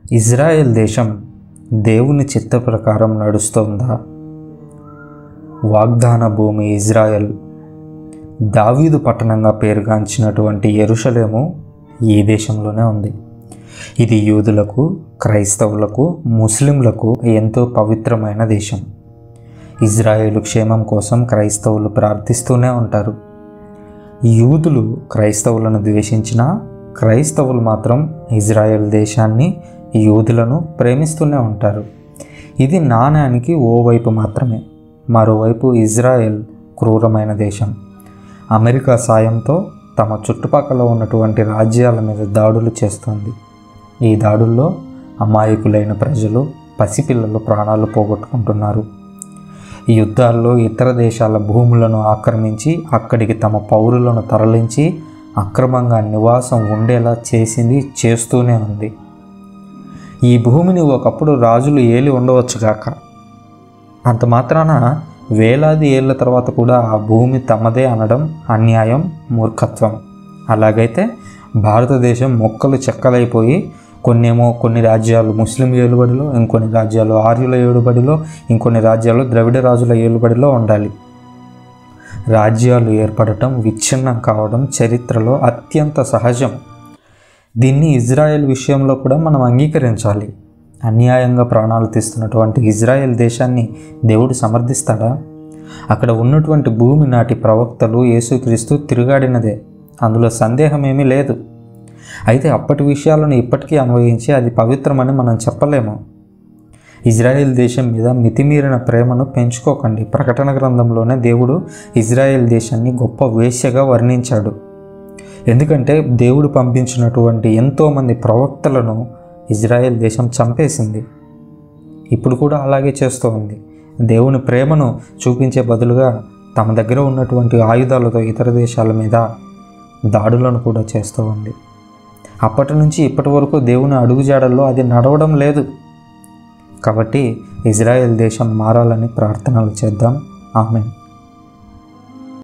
Israel దేశం దేవుని చిత్త ప్రకారం నడుస్తోందా వాగ్దాన భూమి ఇజ్రాయెల్ దావీదు పట్టణంగా పేరుగాంచినటువంటి ఎరుషలేము ఈ దేశంలోనే ఉంది ఇది యూదులకు క్రైస్తవులకు ముస్లింలకు ఎంతో పవిత్రమైన దేశం ఇజ్రాయేలు క్షేమం కోసం క్రైస్తవులు ప్రార్థిస్తూనే ఉంటారు యూదులు క్రైస్తవులను ద్వేషించినా క్రైస్తవులు మాత్రం ఇజ్రాయెల్ దేశాన్ని యూదులను ప్రేమిస్తూనే ఉంటారు ఇది నాణ్యానికి ఓవైపు మాత్రమే మరోవైపు ఇజ్రాయెల్ క్రూరమైన దేశం అమెరికా సాయంతో తమ చుట్టుపక్కల ఉన్నటువంటి రాజ్యాల మీద దాడులు చేస్తుంది ఈ దాడుల్లో అమాయకులైన ప్రజలు పసిపిల్లలు ప్రాణాలు పోగొట్టుకుంటున్నారు ఈ యుద్ధాల్లో ఇతర దేశాల భూములను ఆక్రమించి అక్కడికి తమ పౌరులను తరలించి అక్రమంగా నివాసం ఉండేలా చేసింది చేస్తూనే ఉంది ఈ భూమిని ఒకప్పుడు రాజులు ఏలి ఉండవచ్చు కాక అంత మాత్రాన వేలాది ఏళ్ళ తర్వాత కూడా ఆ భూమి తమదే అనడం అన్యాయం మూర్ఖత్వం అలాగైతే భారతదేశం మొక్కలు చెక్కలైపోయి కొన్నేమో కొన్ని రాజ్యాలు ముస్లిం ఏలుబడిలో ఇంకొన్ని రాజ్యాలు ఆర్యుల ఏలుబడిలో ఇంకొన్ని రాజ్యాలు ద్రవిడ రాజుల ఏలుబడిలో ఉండాలి రాజ్యాలు ఏర్పడటం విచ్ఛిన్నం కావడం చరిత్రలో అత్యంత సహజం దీన్ని ఇజ్రాయెల్ విషయంలో కూడా మనం అంగీకరించాలి అన్యాయంగా ప్రాణాలు తీస్తున్నటువంటి ఇజ్రాయెల్ దేశాన్ని దేవుడు సమర్థిస్తాడా అక్కడ ఉన్నటువంటి భూమి నాటి ప్రవక్తలు యేసుక్రీస్తు తిరుగాడినదే అందులో సందేహం ఏమీ లేదు అయితే అప్పటి విషయాలను ఇప్పటికీ అన్వయించి అది పవిత్రమని మనం చెప్పలేము ఇజ్రాయెల్ దేశం మీద మితిమీరిన ప్రేమను పెంచుకోకండి ప్రకటన గ్రంథంలోనే దేవుడు ఇజ్రాయెల్ దేశాన్ని గొప్ప వేశ్యగా వర్ణించాడు ఎందుకంటే దేవుడు పంపించినటువంటి ఎంతోమంది ప్రవక్తలను ఇజ్రాయెల్ దేశం చంపేసింది ఇప్పుడు కూడా అలాగే చేస్తూ ఉంది దేవుని ప్రేమను చూపించే బదులుగా తమ దగ్గర ఉన్నటువంటి ఆయుధాలతో ఇతర దేశాల మీద దాడులను కూడా చేస్తూ ఉంది అప్పటి నుంచి ఇప్పటి వరకు దేవుని అడుగుజాడల్లో అది నడవడం లేదు కాబట్టి ఇజ్రాయెల్ దేశం మారాలని ప్రార్థనలు చేద్దాం ఆమెన్